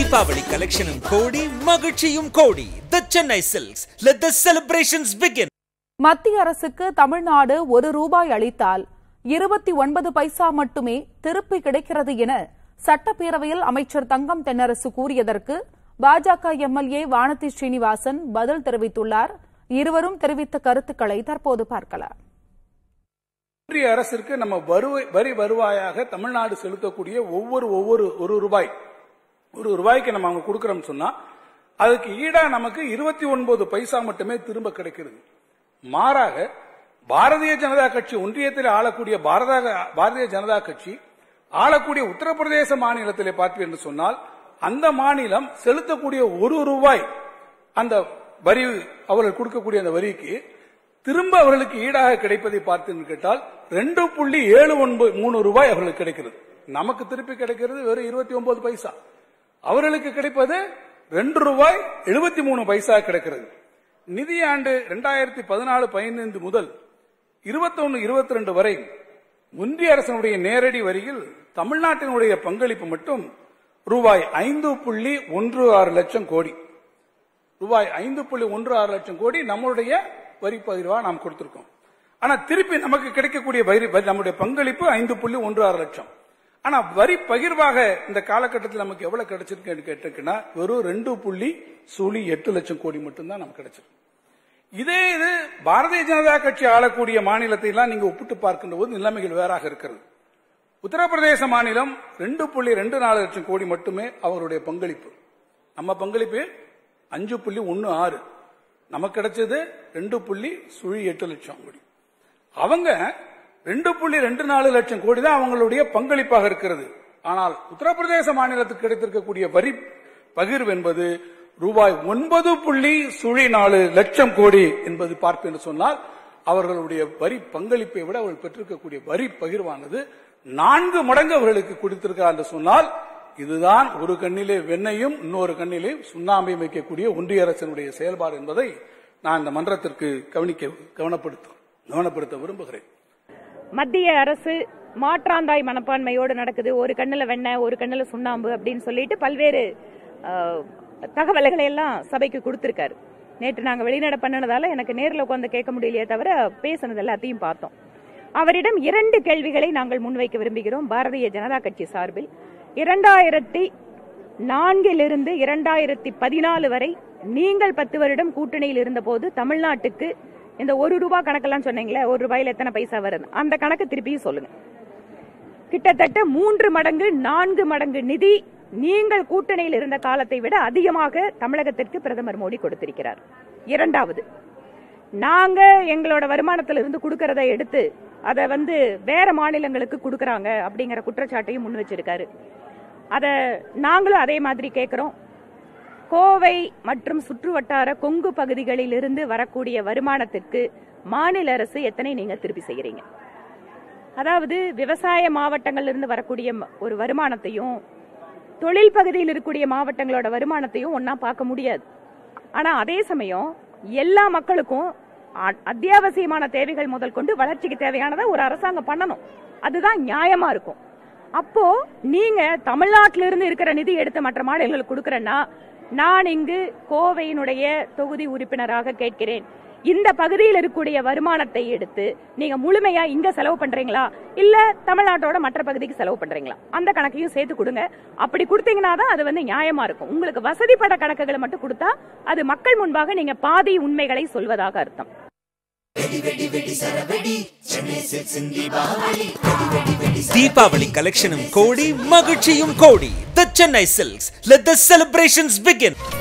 தீபாவளி கலெக்ஷனும் கோடி மகிழ்ச்சியும் கோடி the Chennai silks let the celebrations begin மத்திய அரசுக்கு தமிழ்நாடு ஒரு ரூபாய் அளித்தால் இருபத்தி ஒன்பது பைசா மட்டுமே திருப்பி கிடைக்கிறது என சட்டப்பேரவையில் அமைச்சர் தங்கம் தென்னரசு கூறியதற்கு பாஜக எம்எல்ஏ வானதி ஸ்ரீனிவாசன் பதில் தெரிவித்துள்ளார் இருவரும் தெரிவித்த கருத்துக்களை தற்போது பார்க்கலாம் ஒன்றிய அரசிற்கு நம்ம வருவாய் வரி வருவாயாக தமிழ்நாடு செலுத்தக்கூடிய ஒவ்வொரு ஒவ்வொரு ஒரு ரூபாய் ஒரு ரூபாய்க்கு நம்ம அவங்க கொடுக்கறோம்னு சொன்னா அதுக்கு ஈடா நமக்கு இருபத்தி ஒன்பது பைசா மட்டுமே திரும்ப கிடைக்கிறது மாறாக பாரதிய ஜனதா கட்சி ஒன்றியத்தில் ஆளக்கூடிய பாரத பாரதிய ஜனதா கட்சி ஆளக்கூடிய உத்தரப்பிரதேச மாநிலத்திலே பார்த்து என்று சொன்னால் அந்த மாநிலம் செலுத்தக்கூடிய ஒரு ரூபாய் அந்த வரி அவர்கள் கொடுக்கக்கூடிய அந்த வரிக்கு திரும்ப அவர்களுக்கு ஈடாக கிடைப்பதை பார்த்தீங்கன்னு கேட்டால் ரெண்டு புள்ளி ஏழு ஒன்பது மூணு ரூபாய் அவர்களுக்கு கிடைக்கிறது நமக்கு திருப்பி கிடைக்கிறது வெறும் இருபத்தி ஒன்பது பைசா அவர்களுக்கு கிடைப்பது ரெண்டு ரூபாய் எழுபத்தி மூணு பைசா கிடைக்கிறது நிதியாண்டு இரண்டாயிரத்தி பதினாலு பதினைந்து முதல் இருபத்தொன்னு இருபத்தி ரெண்டு வரை ஒன்றிய அரசினுடைய நேரடி வரியில் தமிழ்நாட்டினுடைய பங்களிப்பு மட்டும் ரூபாய் ஐந்து புள்ளி ஒன்று ஆறு லட்சம் கோடி ரூபாய் ஐந்து புள்ளி ஒன்று ஆறு லட்சம் கோடி நம்மளுடைய வரி பகிர்வா நாம் கொடுத்திருக்கோம் ஆனா திருப்பி நமக்கு கிடைக்கக்கூடிய வரி வரி- நம்முடைய பங்களிப்பு ஐந்து புள்ளி ஒன்று ஆறு லட்சம் ஆனா வரி பகிர்வாக இந்த காலகட்டத்தில் நமக்கு எவ்வளவு கிடைச்சிருக்குன்னு கேட்டிருக்குன்னா வெறும் ரெண்டு புள்ளி சுழி எட்டு லட்சம் கோடி மட்டும்தான் நமக்கு கிடைச்சிருக்கு இதே இது பாரதிய ஜனதா கட்சி ஆளக்கூடிய மாநிலத்தை எல்லாம் நீங்க ஒப்பிட்டு பார்க்கின்ற போது நிலைமைகள் வேறாக இருக்கிறது உத்தரப்பிரதேச மாநிலம் ரெண்டு புள்ளி ரெண்டு நாலு லட்சம் கோடி மட்டுமே அவருடைய பங்களிப்பு நம்ம பங்களிப்பு அஞ்சு புள்ளி ஒன்னு ஆறு நமக்கு கிடைச்சது ரெண்டு புள்ளி சுழி எட்டு லட்சம் கோடி அவங்க ரெண்டு புள்ளி ரெண்டு நாலு லட்சம் கோடி தான் அவங்களுடைய பங்களிப்பாக இருக்கிறது ஆனால் உத்தரப்பிரதேச மாநிலத்துக்கு கிடைத்திருக்கக்கூடிய வரி பகிர்வு என்பது ரூபாய் ஒன்பது புள்ளி சுழி நாலு லட்சம் கோடி என்பது பார்ப்பு என்று சொன்னால் அவர்களுடைய வரி பங்களிப்பை விட அவர்கள் பெற்றிருக்கக்கூடிய வரி பகிர்வானது நான்கு மடங்கு அவர்களுக்கு கொடுத்திருக்கிறார் என்று சொன்னால் இதுதான் ஒரு கண்ணிலே வெண்ணையும் இன்னொரு கண்ணிலே சுண்ணாம்பையும் வைக்கக்கூடிய ஒன்றிய அரசினுடைய செயல்பாடு என்பதை நான் இந்த மன்றத்திற்கு கவனிக்க கவனப்படுத்த கவனப்படுத்த விரும்புகிறேன் மத்திய அரசு மாற்றாந்தாய் மனப்பான்மையோடு நடக்குது ஒரு கண்ணுல வெண்ணெய் ஒரு கண்ணுல சுண்ணாம்பு அப்படின்னு சொல்லிட்டு பல்வேறு அஹ், தகவல்களை எல்லாம் சபைக்கு கொடுத்திருக்காரு நேற்று நாங்க வெளிநட பண்ணினதால எனக்கு நேர்ல உட்கார்ந்து கேட்க முடியலையே தவிர பேசினது எல்லாத்தையும் பார்த்தோம் அவரிடம் இரண்டு கேள்விகளை நாங்கள் முன்வைக்க விரும்புகிறோம் பாரதிய ஜனதா கட்சி சார்பில் இரண்டாயிரத்தி நான்கிலிருந்து இரண்டாயிரத்தி பதினாலு வரை நீங்கள் பத்து வருடம் கூட்டணியில் இருந்தபோது தமிழ்நாட்டுக்கு இந்த ஒரு ரூபாய் கணக்கெல்லாம் சொன்னீங்களே ஒரு ரூபாயில எத்தனை பைசா வருது அந்த கணக்கு திருப்பியும் சொல்லுங்க கிட்டத்தட்ட மூன்று மடங்கு நான்கு மடங்கு நிதி நீங்கள் கூட்டணியில் இருந்த காலத்தை விட அதிகமாக தமிழகத்திற்கு பிரதமர் மோடி கொடுத்திருக்கிறார் இரண்டாவது நாங்க எங்களோட வருமானத்திலிருந்து கொடுக்கறத எடுத்து அதை வந்து வேற மாநிலங்களுக்கு கொடுக்கறாங்க அப்படிங்கிற குற்றச்சாட்டையும் முன் வச்சிருக்காரு அத நாங்களும் அதே மாதிரி கேட்கிறோம் கோவை மற்றும் சுற்றுவட்டார கொங்கு பகுதிகளில் இருந்து வரக்கூடிய வருமானத்திற்கு மாநில அரசு எத்தனை நீங்க திருப்பி செய்யறீங்க அதாவது விவசாய மாவட்டங்கள்ல இருந்து வரக்கூடிய ம- ஒரு வருமானத்தையும் தொழில் பகுதியில் இருக்கக்கூடிய மாவட்டங்களோட வருமானத்தையும் ஒண்ணா பார்க்க முடியாது ஆனா அதே சமயம் எல்லா மக்களுக்கும் அ- அத்தியாவசியமான தேவைகள் முதல் கொண்டு வளர்ச்சிக்கு தேவையானதை ஒரு அரசாங்கம் பண்ணணும் அதுதான் நியாயமா இருக்கும் அப்போ நீங்க தமிழ்நாட்டில இருந்து இருக்கிற நிதி எடுத்து மற்ற மாநிலங்களுக்கு கொடுக்கறேன்னா நான் இங்கு கோவையினுடைய தொகுதி உறுப்பினராக கேட்கிறேன் இந்த பகுதியில் இருக்கக்கூடிய வருமானத்தை எடுத்து நீங்க முழுமையா இங்க செலவு பண்றீங்களா இல்ல தமிழ்நாட்டோட மற்ற பகுதிக்கு செலவு பண்றீங்களா அந்த கணக்கையும் சேர்த்து கொடுங்க அப்படி கொடுத்தீங்கன்னா தான் அது வந்து நியாயமா இருக்கும் உங்களுக்கு வசதிப்பட கணக்குகளை மட்டும் கொடுத்தா அது மக்கள் முன்பாக நீங்க பாதி உண்மைகளை சொல்வதாக அர்த்தம் தீபாவளி கலெக்ஷனும் கோடி மகிழ்ச்சியும் கோடி the Chennai silks let the celebrations begin